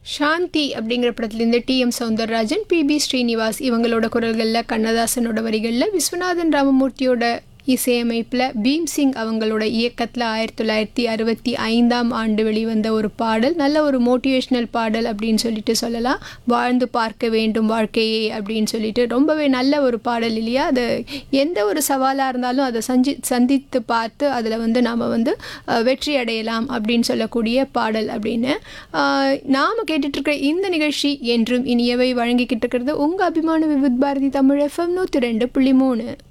சாந்தி அப்படிங்கிற படத்துலேருந்து T M Soundararajan P B Srinivas இவங்களோட குரல்களில் கண்ணதாசனோட வரிகளில் விஸ்வநாதன் ராமமூர்த்தியோட இசையமைப்பில் பீம் சிங் அவங்களோட இயக்கத்தில் ஆயிரத்தி தொள்ளாயிரத்தி அறுபத்தி ஐந்தாம் ஆண்டு வெளிவந்த ஒரு பாடல் நல்ல ஒரு மோட்டிவேஷ்னல் பாடல் அப்படின்னு சொல்லிட்டு சொல்லலாம் வாழ்ந்து பார்க்க வேண்டும் வாழ்க்கையே அப்படின்னு சொல்லிட்டு ரொம்பவே நல்ல ஒரு பாடல் இல்லையா அது எந்த ஒரு சவாலாக இருந்தாலும் அதை சஞ்சி சந்தித்து பார்த்து அதில் வந்து நாம் வந்து அஹ், வெற்றி அடையலாம் அப்படின்னு சொல்லக்கூடிய பாடல் அப்படின்னு ஆஹ், நாம கேட்டுட்ருக்க இந்த நிகழ்ச்சி என்றும் இனியவை வழங்கிக்கிட்டு இருக்கிறது உங்கள் அபிமான விவித் பாரதி தமிழ் எஃப்எம் நூற்றி ரெண்டு புள்ளி மூணு